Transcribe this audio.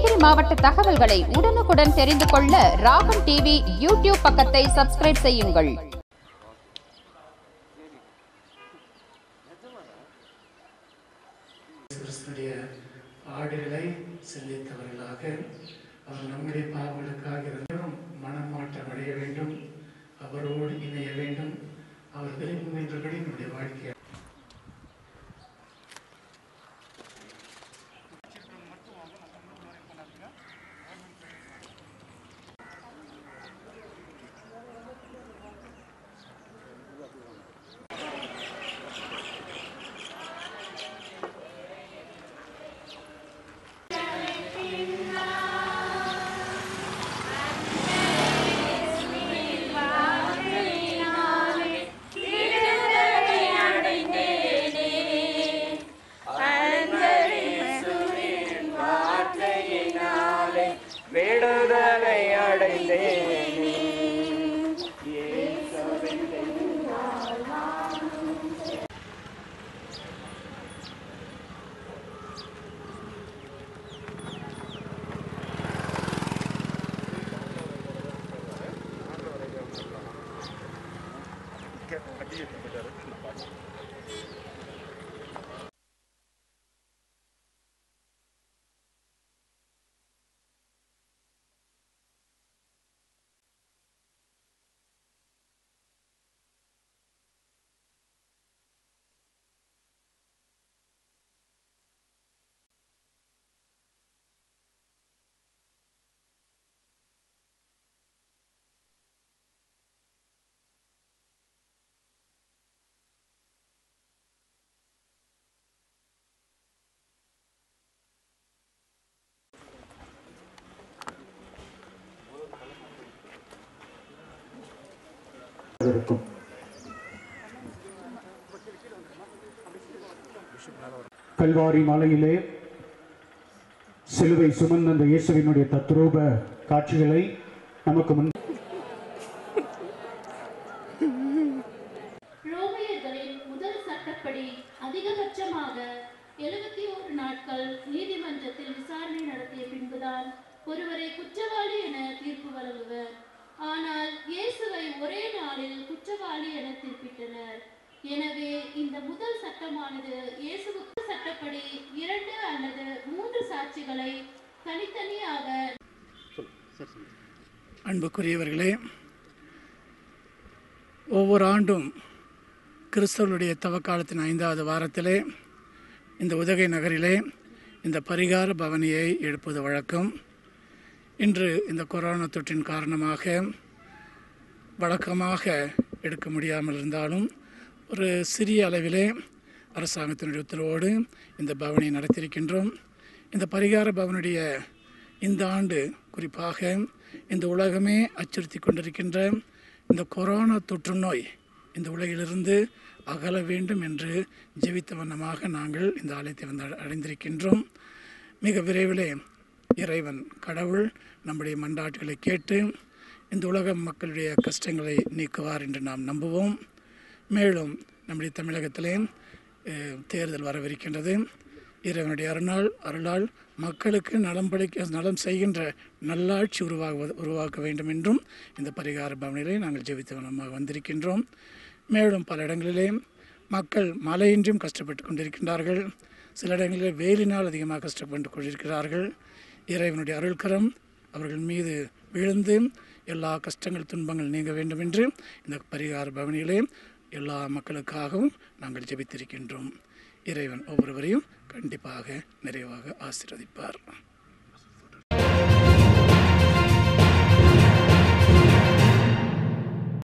நீலகிரி மாவட்ட தகவல்களை உடனுக்குடன் தெரிந்து கொள்ள ராகம் டிவி யூடியூப் பக்கத்தை சப்ஸ்கிரைப் செய்யுங்கள் கிறிஸ்துடைய ஆடுகளை செல்லித்தவர்களாக அவர் நம்முடைய பாவங்களுக்காக இருந்தும் மனமாற்றம் அடைய வேண்டும் அவரோடு இணைய வேண்டும் அவர் விரும்புகின்றபடி நம்முடைய வாழ்க்கையை விடுதலை அடைந்தேனே இருக்கும் கல்வாரி மலையிலே சிலுவை சுமந்த அந்த இயேசுவினுடைய தத்ரூப காட்சிகளை நமக்கு முன் ரோமியர்களின் முதல் சட்டப்படி அதிகபட்சமாக எழுபத்தி ஒரு நாட்கள் நீதிமன்றத்தில் விசாரணை நடத்திய பின்புதான் ஒருவரை குற்றவாளி என தீர்ப்பு வழங்குவர் ஆனால் இயேசுவை ஒரே நாளில் குற்றவாளி என தீர்ப்பிட்டனர் எனவே இந்த முதல் சட்டமானது இயேசுவுக்கு சட்டப்படி இரண்டு அல்லது மூன்று சாட்சிகளை தனித்தனியாக அன்புக்குரியவர்களே ஒவ்வொரு ஆண்டும் கிறிஸ்தவர்களுடைய தவக்காலத்தின் ஐந்தாவது வாரத்திலே இந்த உதகை நகரிலே இந்த பரிகார பவனியை எடுப்பது வழக்கம் இன்று இந்த கொரோனா தொற்றின் காரணமாக வழக்கமாக எடுக்க முடியாமல் இருந்தாலும் ஒரு சிறிய அளவிலே அரசாங்கத்தினுடைய உத்தரவோடு இந்த பவனியை நடத்தியிருக்கின்றோம் இந்த பரிகார பவனுடைய இந்த ஆண்டு குறிப்பாக இந்த உலகமே அச்சுறுத்தி கொண்டிருக்கின்ற இந்த கொரோனா தொற்று நோய் இந்த உலகிலிருந்து அகல வேண்டும் என்று ஜெபித்த வண்ணமாக நாங்கள் இந்த ஆலயத்தை வந்து அடை- அடைந்திருக்கின்றோம் மிக விரைவிலே இறைவன் கடவுள் நம்முடைய மன்றாட்டுகளை கேட்டு இந்த உலக மக்களுடைய கஷ்டங்களை நீக்குவார் என்று நாம் நம்புவோம் மேலும் நம்முடைய தமிழகத்திலே அஹ், தேர்தல் வரவிருக்கின்றது இறைவனுடைய அருளால் அருளால் மக்களுக்கு நலம் படைக்க நலம் செய்கின்ற நல்லாட்சி உருவாகுவது உருவாக்க வேண்டும் என்றும் இந்த பரிகார பவனிலே நாங்கள் ஜெபித்தவனமாக வந்திருக்கின்றோம் மேலும் பல இடங்களிலே மக்கள் மழையின்றியும் கஷ்டப்பட்டு கொண்டிருக்கின்றார்கள் சில இடங்களிலே வெயிலினால் அதிகமாக கஷ்டப்பட்டு கொண்டிருக்கிறார்கள் இறைவனுடைய அருள்கரம் அவர்கள் மீது விழுந்து எல்லா கஷ்டங்கள் துன்பங்கள் நீங்க வேண்டும் என்று இந்த பரிகார பவனியிலே எல்லா மக்களுக்காகவும் நாங்கள் ஜெபித்திருக்கின்றோம் இறைவன் ஒவ்வொருவரையும் கண்டிப்பாக நிறைவாக ஆசீர்வதிப்பார்